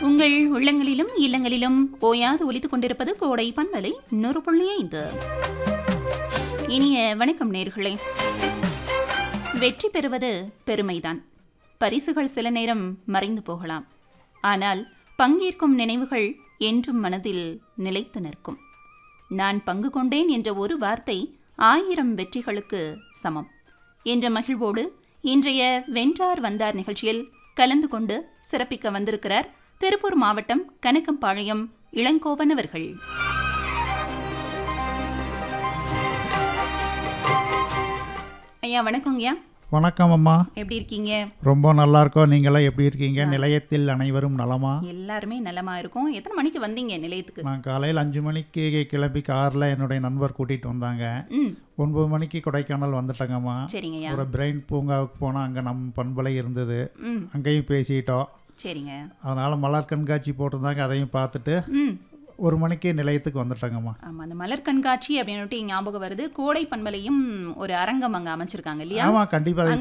உங்கள் உள்ளங்களிலும் இல்லங்களிலும் ஓயாது ஒலித்துக் கொண்டிருப்பது கோடை பண்பலை நூறு புள்ளி ஐந்து இனிய வணக்கம் நேர்களே வெற்றி பெறுவது பெருமைதான் பரிசுகள் சில நேரம் மறைந்து போகலாம் ஆனால் பங்கேற்கும் நினைவுகள் என்றும் மனதில் நிலைத்து நிற்கும் நான் பங்கு கொண்டேன் என்ற ஒரு வார்த்தை ஆயிரம் வெற்றிகளுக்கு சமம் என்ற மகிழ்வோடு இன்றைய வென்றார் வந்தார் நிகழ்ச்சியில் கலந்து கொண்டு சிறப்பிக்க வந்திருக்கிறார் திருப்பூர் மாவட்டம் கனக்கம்பாளையம் இளங்கோவன் அவர்கள் ஐயா வணக்கம் ஐயா வணக்கம் அம்மா எப்படி இருக்கீங்க ரொம்ப நல்லா இருக்கோம் நீங்களாம் எப்படி இருக்கீங்க நிலையத்தில் அனைவரும் நலமா எல்லாருமே நலமா இருக்கும் எத்தனை மணிக்கு வந்தீங்க நிலையத்துக்கு நான் காலையில் அஞ்சு மணிக்கு கிளம்பி காரில் என்னுடைய நண்பர் கூட்டிகிட்டு வந்தாங்க ம் ஒன்பது மணிக்கு கொடைக்கானல் வந்துட்டேங்கம்மா சரிங்க ஐயா ஒரு பிரெயின் பூங்காவுக்கு போனால் அங்கே நம் பண்பலை இருந்தது ம் அங்கேயும் பேசிட்டோம் சரிங்க அதனால் மலர் கண்காட்சி போட்டிருந்தாங்க அதையும் பார்த்துட்டு ம் ஒரு மணிக்கு நிலையத்துக்கு வந்துட்டேங்கம்மா ஆமா அந்த மலர் கண்காட்சி அப்படின்னுட்டு ஞாபகம் வருது கோடை பண்பலையும் ஒரு அரங்கம் அங்க அமைச்சிருக்காங்க இல்லையா ஆமாம் கண்டிப்பாக அதை